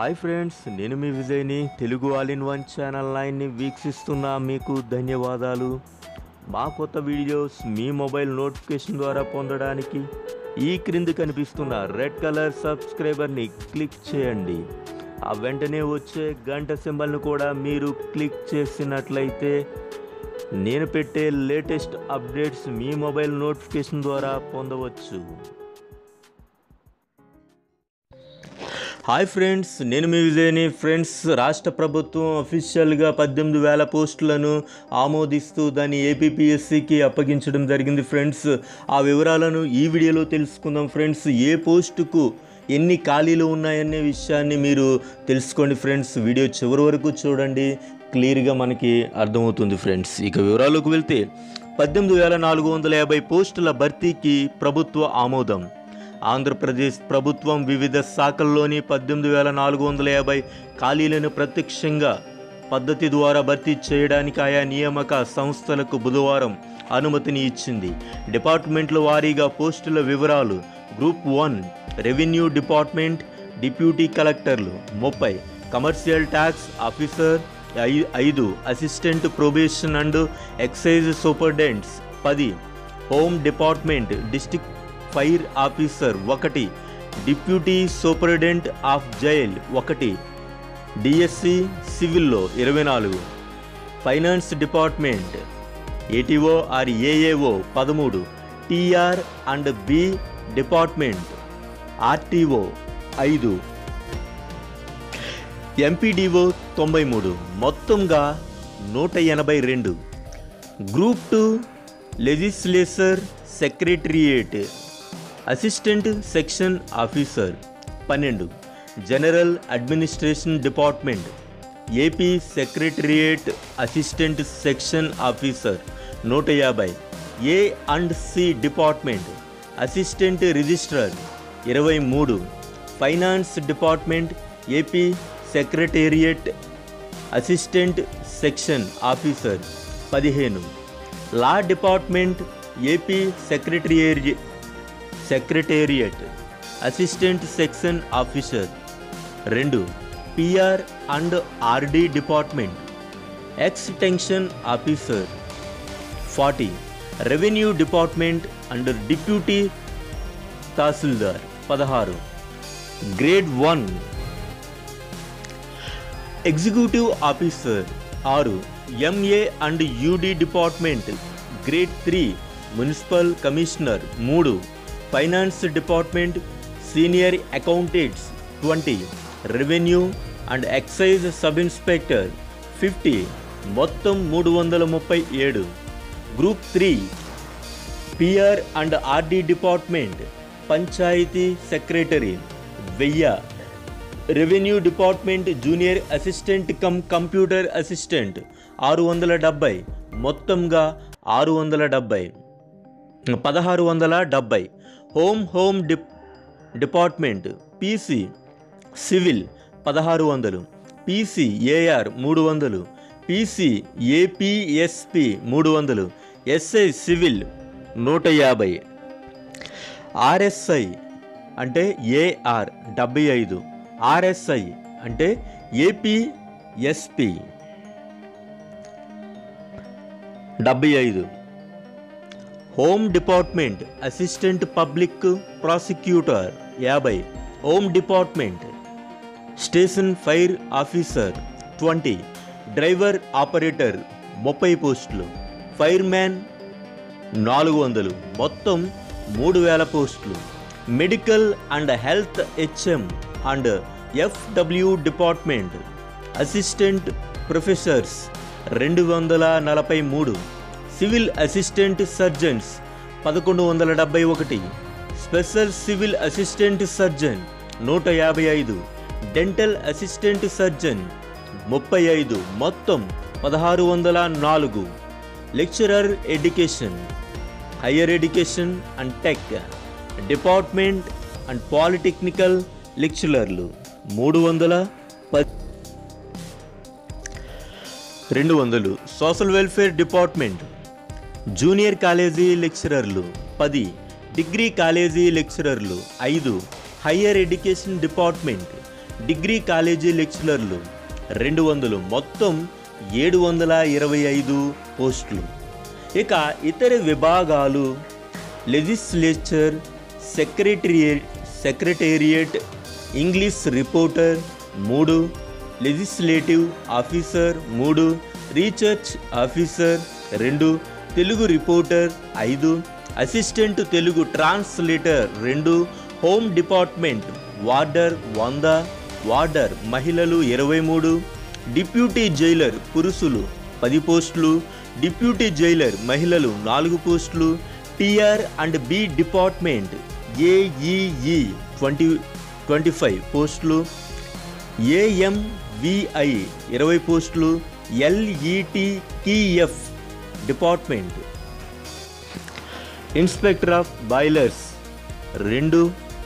hi friends నేను మీ విజయ్ని Telugu all in one channel నైన్ని వీక్షిస్తున్న మీకు ధన్యవాదాలు మా కొత్త వీడియోస్ మీ మొబైల్ నోటిఫికేషన్ ద్వారా పొందడానికి ఈ క్రింది కనిపిస్తున్న రెడ్ కలర్ సబ్స్క్రైబర్ని క్లిక్ చేయండి ఆ వెంటనే వచ్చే గంట సింబల్ను కూడా మీరు క్లిక్ చేసినట్లయితే నేను పెట్టే లేటెస్ట్ అప్డేట్స్ మీ మొబైల్ నోటిఫికేషన్ ద్వారా పొందవచ్చు హాయ్ ఫ్రెండ్స్ నేను మీ విజయ్ని ఫ్రెండ్స్ రాష్ట్ర ప్రభుత్వం అఫీషియల్గా పద్దెనిమిది వేల పోస్టులను ఆమోదిస్తూ దాన్ని ఏపీపీఎస్సికి అప్పగించడం జరిగింది ఫ్రెండ్స్ ఆ వివరాలను ఈ వీడియోలో తెలుసుకుందాం ఫ్రెండ్స్ ఏ పోస్టుకు ఎన్ని ఖాళీలు ఉన్నాయనే విషయాన్ని మీరు తెలుసుకోండి ఫ్రెండ్స్ వీడియో చివరి వరకు చూడండి క్లియర్గా మనకి అర్థమవుతుంది ఫ్రెండ్స్ ఇక వివరాలకు వెళ్తే పద్దెనిమిది వేల నాలుగు వందల యాభై పోస్టుల భర్తీకి ప్రభుత్వ ఆమోదం ఆంధ్రప్రదేశ్ ప్రభుత్వం వివిధ శాఖల్లోని పద్దెనిమిది వేల నాలుగు వందల యాభై ఖాళీలను ప్రత్యక్షంగా పద్ధతి ద్వారా భర్తీ చేయడానికి ఆయా నియామక సంస్థలకు బుధవారం అనుమతిని ఇచ్చింది డిపార్ట్మెంట్ల వారీగా పోస్టుల వివరాలు group one revenue department deputy కలెక్టర్లు ముప్పై కమర్షియల్ ట్యాక్స్ ఆఫీసర్ ఐ- ఐదు assistant prohibition and excise superintendents పది home department district fire officer ఒకటి డిప్యూటీ సూపరింటెండెంట్ ఆఫ్ జైల్ ఒకటి డిఎస్సి సివిల్లో ఇరవై నాలుగు finance department ATO or AAO పదమూడు TR and B department RTO ఐదు ఎంపీడీఓ తొంభై మూడు మొత్తంగా నూట ఎనభై రెండు group two legislature secretariat assistant section officer పన్నెండు general administration department AP secretariat assistant section officer నూట యాభై A and C department assistant registrar ఇరవై మూడు finance department AP secretariat assistant section officer పదిహేను law department AP secretary secretariat assistant section officer రెండు PR and RD department extension officer forty revenue department under deputy tahsildar పదహారు grade one executive officer ఆరు MA and UD department grade three municipal commissioner మూడు finance department senior accountants twenty revenue and excise sub inspector fifty మొత్తం మూడు వందల ముప్పై ఏడు group three PR and RD department panchayat secretary వెయ్యి revenue department junior assistant cum computer assistant ఆరు వందల డెబ్బై మొత్తంగా ఆరు వందల డెబ్బై పదహారు వందల డెబ్బై home home dep department PC civil పదహారు వందలు పీసీ ఏఆర్ మూడు వందలు పీసీ ఏపీఎస్పి మూడు వందలు ఎస్ఐ సివిల్ నూట యాభై ఆర్ఎస్ఐ అంటే ఏఆర్ డెబ్బై ఐదు ఆర్ఎస్ఐ అంటే ఏపీఎస్పి డెబ్బై ఐదు home department assistant public prosecutor యాభై home department station fire officer twenty driver operator ముప్పై పోస్టులు ఫైర్ మ్యాన్ నాలుగు వందలు మొత్తం మూడు వేల పోస్టులు medical and health HM and FW department assistant professors రెండు వందల నలభై మూడు సివిల్ అసిస్టెంట్ సర్జన్స్ పదకొండు వందల డెబ్బై ఒకటి స్పెషల్ సివిల్ అసిస్టెంట్ సర్జన్ నూట యాభై ఐదు డెంటల్ అసిస్టెంట్ సర్జన్ ముప్పై ఐదు మొత్తం పదహారు వందల నాలుగు lecturer education higher education and tech department and polytechnical లెక్చరర్లు మూడు వందల పది రెండు వందలు social welfare department junior college లెక్చరర్లు పది డిగ్రీ కాలేజీ లెక్చరర్లు ఐదు higher education department degree college లెక్చరర్లు రెండు వందలు మొత్తం ఏడు వందల ఇరవై ఐదు పోస్టులు ఇక ఇతర విభాగాలు legislature secretariat secretariat English reporter మూడు లెజిస్లేటివ్ ఆఫీసర్ మూడు రీసెర్చ్ ఆఫీసర్ రెండు తెలుగు రిపోర్టర్ ఐదు అసిస్టెంట్ తెలుగు ట్రాన్స్లేటర్ రెండు హోమ్ డిపార్ట్మెంట్ వార్డర్ వంద వార్డర్ మహిళలు ఇరవై మూడు డిప్యూటీ జైలర్ పురుషులు పది పోస్టులు డిప్యూటీ జైలర్ మహిళలు నాలుగు పోస్టులు TR and B department AEE twenty twenty five పోస్టులు ఏఎంవిఐ ఇరవై పోస్టులు LETF department inspector of boilers రెండు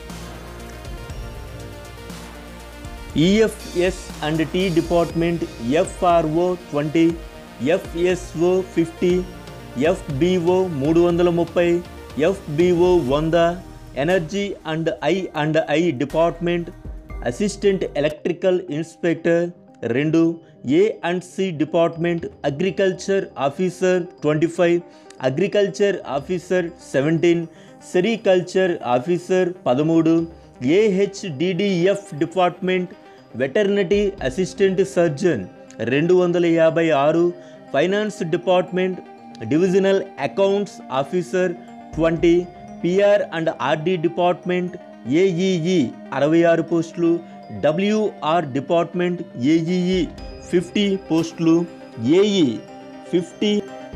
EFS and T department FRO twenty FSO fifty FBO మూడు వందల ముప్పై ఎఫ్బిఓ వంద energy and I and I department assistant electrical inspector రెండు A and C department agriculture officer twenty five agriculture officer seventeen sericulture officer పదమూడు AHDDF department veterinary assistant surgeon రెండు వందల యాభై ఆరు finance department divisional accounts officer twenty PR and RD department AEE అరవై ఆరు పోస్టులు WR department AEE fifty పోస్టులు AE fifty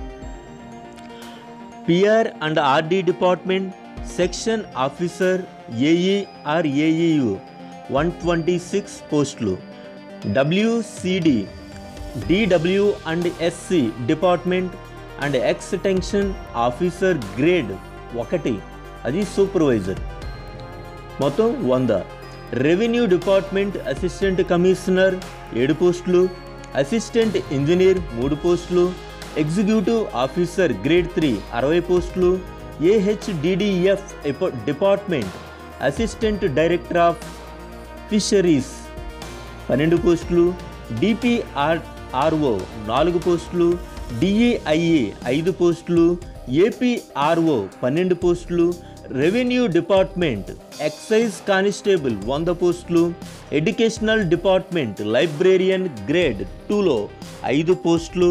PR and RD department section officer AER AEU one twenty six పోస్టులు WCD DW and SC department and extension officer grade ఒకటి అది supervisor మొత్తం వంద revenue department assistant commissioner ఏడు పోస్టులు assistant engineer మూడు పోస్టులు ఎగ్జిక్యూటివ్ ఆఫీసర్ గ్రేడ్ త్రీ అరవై పోస్టులు AHDDF department assistant director of fisheries పన్నెండు పోస్టులు డిపిఆర్ ఆర్ఓ నాలుగు పోస్టులు డిఏఐఏ ఐదు పోస్టులు ఏపీఆర్ఓ పన్నెండు పోస్టులు రెవెన్యూ డిపార్ట్మెంట్ ఎక్సైజ్ కానిస్టేబుల్ వంద పోస్టులు ఎడ్యుకేషనల్ డిపార్ట్మెంట్ లైబ్రేరియన్ గ్రేడ్ టూలో ఐదు పోస్టులు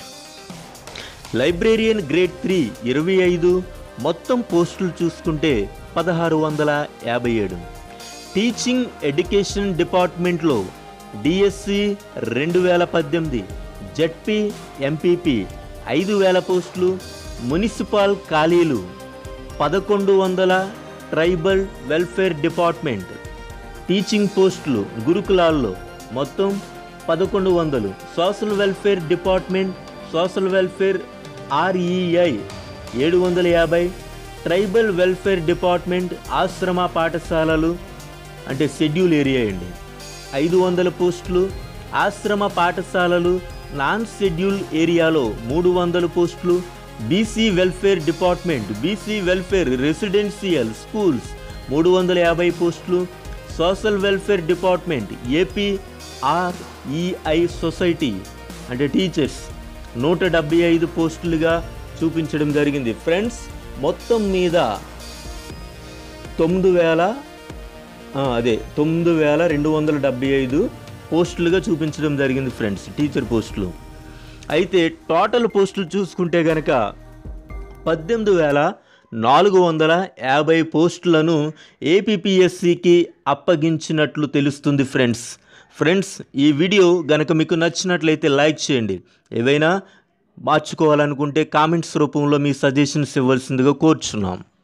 లైబ్రేరియన్ గ్రేడ్ త్రీ ఇరవై ఐదు మొత్తం పోస్టులు చూసుకుంటే పదహారు వందల యాభై ఏడు టీచింగ్ ఎడ్యుకేషన్ డిపార్ట్మెంట్లో డిఎస్సి రెండు వేల పద్దెనిమిది జడ్పీ ఎంపీపీ ఐదు వేల పోస్టులు మున్సిపల్ ఖాళీలు పదకొండు వందల ట్రైబల్ వెల్ఫేర్ డిపార్ట్మెంట్ టీచింగ్ పోస్టులు గురుకులాల్లో మొత్తం పదకొండు వందలు social welfare department social welfare REI ఏడు వందల యాభై ట్రైబల్ వెల్ఫేర్ డిపార్ట్మెంట్ ఆశ్రమ పాఠశాలలు అంటే షెడ్యూల్ ఏరియా అండి ఐదు వందల పోస్టులు ఆశ్రమ పాఠశాలలు నాన్ షెడ్యూల్ ఏరియాలో మూడు వందల పోస్టులు BC welfare department BC welfare residential schools మూడు వందల యాభై పోస్టులు social welfare department AP REI society అంటే టీచర్స్ నూట డెబ్బై ఐదు పోస్టులుగా చూపించడం జరిగింది ఫ్రెండ్స్ మొత్తం మీద తొమ్మిది వేల ఆ, అదే తొమ్మిది వేల రెండు వందల డెబ్బై ఐదు పోస్టులుగా చూపించడం జరిగింది ఫ్రెండ్స్ టీచర్ పోస్టులు అయితే టోటల్ పోస్టులు చూసుకుంటే కనుక పద్దెనిమిది వేల నాలుగు వందల యాభై పోస్టులను ఏపీపీఎస్సికి అప్పగించినట్లు తెలుస్తుంది ఫ్రెండ్స్ ఫ్రెండ్స్ ఈ వీడియో గనక మీకు నచ్చినట్లయితే లైక్ చేయండి ఏవైనా మార్చుకోవాలనుకుంటే కామెంట్స్ రూపంలో మీ సజెషన్స్ ఇవ్వాల్సిందిగా కోరుచున్నాం